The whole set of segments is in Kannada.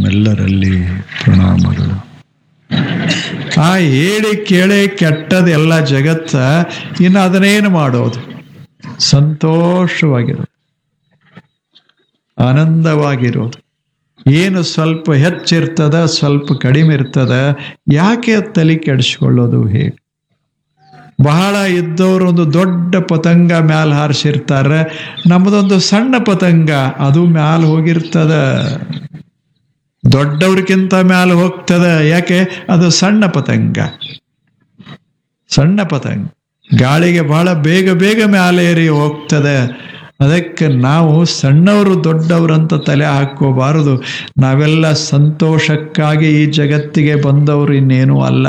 ತಮ್ಮೆಲ್ಲರಲ್ಲಿ ಪ್ರಣಾಮಗಳು ಆ ಹೇಳಿ ಕೇಳಿ ಕೆಟ್ಟದೆಲ್ಲ ಜಗತ್ತ ಇನ್ನು ಅದನ್ನೇನು ಮಾಡೋದು ಸಂತೋಷವಾಗಿರೋದು ಆನಂದವಾಗಿರೋದು ಏನು ಸ್ವಲ್ಪ ಹೆಚ್ಚಿರ್ತದ ಸ್ವಲ್ಪ ಕಡಿಮೆ ಇರ್ತದ ಯಾಕೆ ತಲೆ ಕೆಡಿಸ್ಕೊಳ್ಳೋದು ಹೇಳಿ ಬಹಳ ಇದ್ದವರು ಒಂದು ದೊಡ್ಡ ಪತಂಗ ಮ್ಯಾಲ ಹಾರಿಸಿರ್ತಾರೆ ನಮ್ಮದೊಂದು ಸಣ್ಣ ಪತಂಗ ಅದು ಮ್ಯಾಲ ಹೋಗಿರ್ತದ ದೊಡ್ಡವ್ರಿಗಿಂತ ಮ್ಯಾಲ ಹೋಗ್ತದ ಯಾಕೆ ಅದು ಸಣ್ಣ ಪತಂಗ ಸಣ್ಣ ಪತಂಗ ಗಾಳಿಗೆ ಬಹಳ ಬೇಗ ಬೇಗ ಮ್ಯಾಲೆ ಏರಿ ಹೋಗ್ತದೆ ಅದಕ್ಕೆ ನಾವು ಸಣ್ಣವರು ದೊಡ್ಡವರಂತ ತಲೆ ಹಾಕೋಬಾರದು ನಾವೆಲ್ಲ ಸಂತೋಷಕ್ಕಾಗಿ ಈ ಜಗತ್ತಿಗೆ ಬಂದವರು ಇನ್ನೇನೂ ಅಲ್ಲ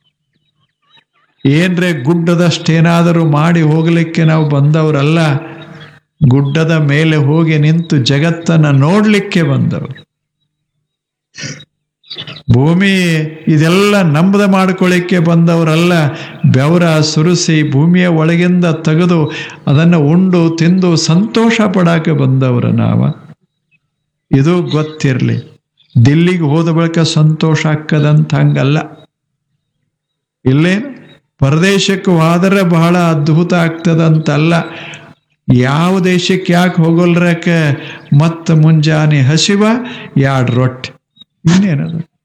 ಏನ್ರೆ ಗುಡ್ಡದಷ್ಟೇನಾದರೂ ಮಾಡಿ ಹೋಗಲಿಕ್ಕೆ ನಾವು ಬಂದವರಲ್ಲ ಗುಡ್ಡದ ಮೇಲೆ ಹೋಗಿ ನಿಂತು ಜಗತ್ತನ್ನ ನೋಡ್ಲಿಕ್ಕೆ ಬಂದವರು ಭೂಮಿ ಇದೆಲ್ಲ ನಂಬದ ಮಾಡ್ಕೊಳ್ಳಿಕ್ಕೆ ಬಂದವರಲ್ಲ ಬೆವರ ಸುರಿಸಿ ಭೂಮಿಯ ಒಳಗಿಂದ ತೆಗೆದು ಅದನ್ನು ಉಂಡು ತಿಂದು ಸಂತೋಷ ಪಡಾಕೆ ಬಂದವರು ನಾವ ಇದು ಗೊತ್ತಿರಲಿ ದಿಲ್ಲಿಗೆ ಹೋದ ಬಳಿಕ ಸಂತೋಷ ಆಕ್ಕದಂತ ಹಂಗಲ್ಲ ಇಲ್ಲೇನು ಪರದೇಶಕ್ಕೆ ಹೋದರೆ ಬಹಳ ಅದ್ಭುತ ಆಗ್ತದಂತಲ್ಲ ಯಾವ ದೇಶಕ್ಕೆ ಯಾಕೆ ಹೋಗಲ್ರಕ್ಕೆ ಮತ್ತ ಮುಂಜಾನೆ ಹಸಿವ ಎರಡು ರೊಟ್ಟಿ ಇನ್ನೇನದು